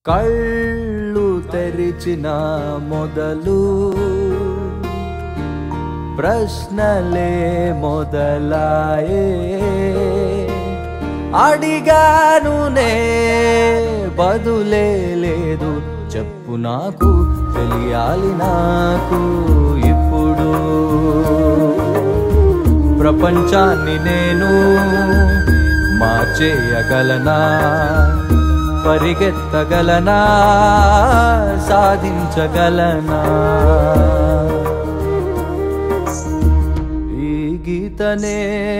కళ్ళు తెరిచిన మొదలు ప్రశ్నలే మొదలాయే అడిగాను నే బదులే లేదు చెప్పు నాకు తెలియాలి నాకు ఇప్పుడు ప్రపంచాన్ని నేను మార్చేయగలనా పరిగెత్తగలనా సాధించగలనా ఈ గీతనే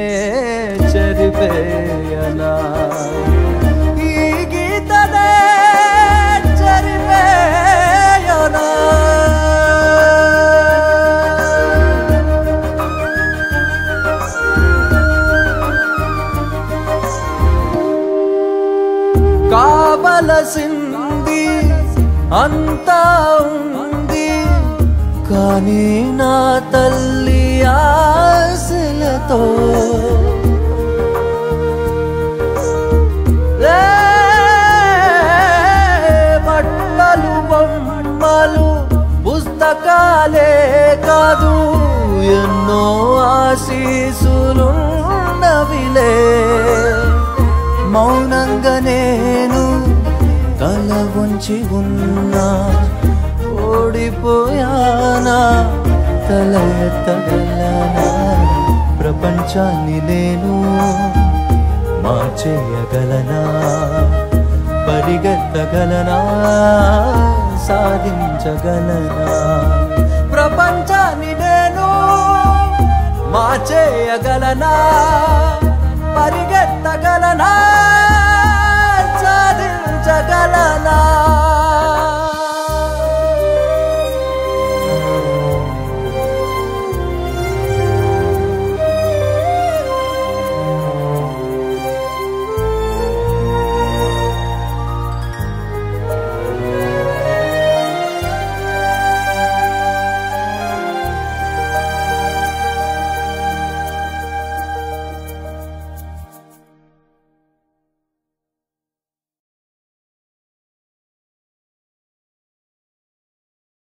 చెరిపేయనా ఈ గీతనే చెరిపేయనా కావలసింది అంతా ఉంది కానీ నా తల్లి ఆశలతో ఏ బట్టలు బొమ్మలు పుస్తకాలే కాదు ఎన్నో ఆశీసులున్నవిలే మౌనంగా నేను తల వంచి ఉన్నా ఓడిపోయానా తల ఎత్తగలనా ప్రపంచాన్ని నేను మార్చేయగలనా పరిగెత్తగలనా సాధించగలనా ప్రపంచాన్ని నేను మార్చేయగలనా పరిగెత్తగలనా